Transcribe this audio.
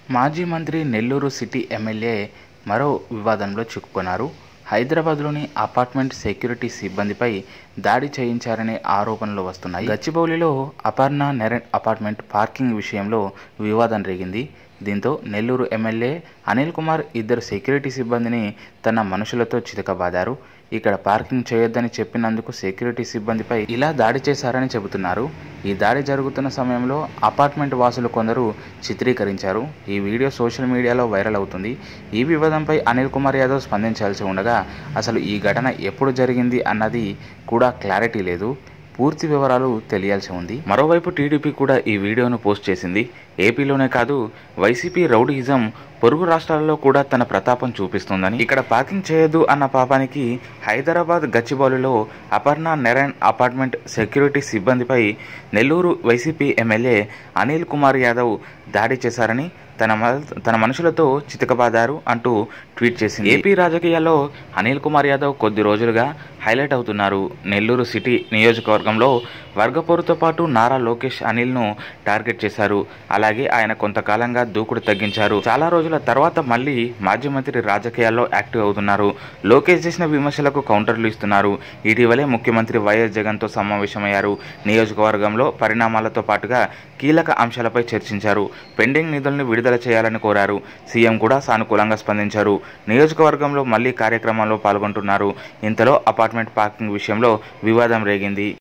మాజీ మంత్రి Nellore city MLA మరో వివాదంలో చిక్కుకున్నారు హైదరాబాద్లోని అపార్ట్మెంట్ సెక్యూరిటీ సిబ్బందిపై దాడి చేయించారనే ఆరోపణలు వస్తున్నాయి గచ్చిబౌలిలో అపర్ణ నెరెన్ అపార్ట్మెంట్ పార్కింగ్ విషయంలో వివాదం రేగింది దీంతో నెల్లూరు ఎమ్మెల్యే అనిల్ కుమార్ ఇద్దరు సెక్యూరిటీ సిబ్బందిని తన మనుషులతో చితకబాదారు ఇక్కడ పార్కింగ్ చేయొద్దని చెప్పినందుకు సెక్యూరిటీ సిబ్బందిపై ఇలా దాడి చేశారని చెబుతున్నారు ఈ దాడి జరుగుతున్న సమయంలో అపార్ట్మెంట్ వాసులు కొందరు చిత్రీకరించారు ఈ వీడియో సోషల్ మీడియాలో వైరల్ అవుతుంది ఈ వివాదంపై అనిల్ కుమార్ యాదవ్ స్పందించాల్సి ఉండగా అసలు ఈ ఘటన ఎప్పుడు జరిగింది అన్నది కూడా క్లారిటీ లేదు పూర్తి వివరాలు తెలియాల్సి ఉంది మరోవైపు టీడీపీ కూడా ఈ వీడియోను పోస్ట్ చేసింది ఏపీలోనే కాదు వైసీపీ రౌడీయిజం పొరుగు రాష్ట్రాల్లో కూడా తన ప్రతాపం చూపిస్తుందని ఇక్కడ పార్కింగ్ చేయొద్దు అన్న పాపానికి హైదరాబాద్ గచ్చిబౌలిలో అపర్ణ నెరన్ అపార్ట్మెంట్ సెక్యూరిటీ సిబ్బందిపై నెల్లూరు వైసీపీ ఎమ్మెల్యే అనిల్ కుమార్ యాదవ్ దాడి చేశారని తన మ- తన మనుషులతో చితకబాదారు అంటూ ట్వీట్ చేసింది ఏపీ రాజకీయాల్లో అనిల్ కుమార్ యాదవ్ కొద్ది రోజులుగా హైలైట్ అవుతున్నారు నెల్లూరు సిటీ నియోజకవర్గంలో వర్గపోరుతో పాటు నారా లోకేష్ అనిల్ను టార్గెట్ చేశారు అలాగే ఆయన కొంతకాలంగా దూకుడు తగ్గించారు చాలా రోజుల తర్వాత మళ్ళీ మాజీ మంత్రి రాజకీయాల్లో యాక్టివ్ అవుతున్నారు లోకేష్ చేసిన విమర్శలకు కౌంటర్లు ఇస్తున్నారు ఇటీవలే ముఖ్యమంత్రి వైఎస్ జగన్తో సమావేశమయ్యారు నియోజకవర్గంలో పరిణామాలతో పాటుగా కీలక అంశాలపై చర్చించారు పెండింగ్ నిధులను విడుదల చేయాలని కోరారు సీఎం కూడా సానుకూలంగా స్పందించారు నియోజకవర్గంలో మళ్లీ కార్యక్రమాల్లో పాల్గొంటున్నారు ఇంతలో అపార్ట్మెంట్ పార్కింగ్ విషయంలో వివాదం రేగింది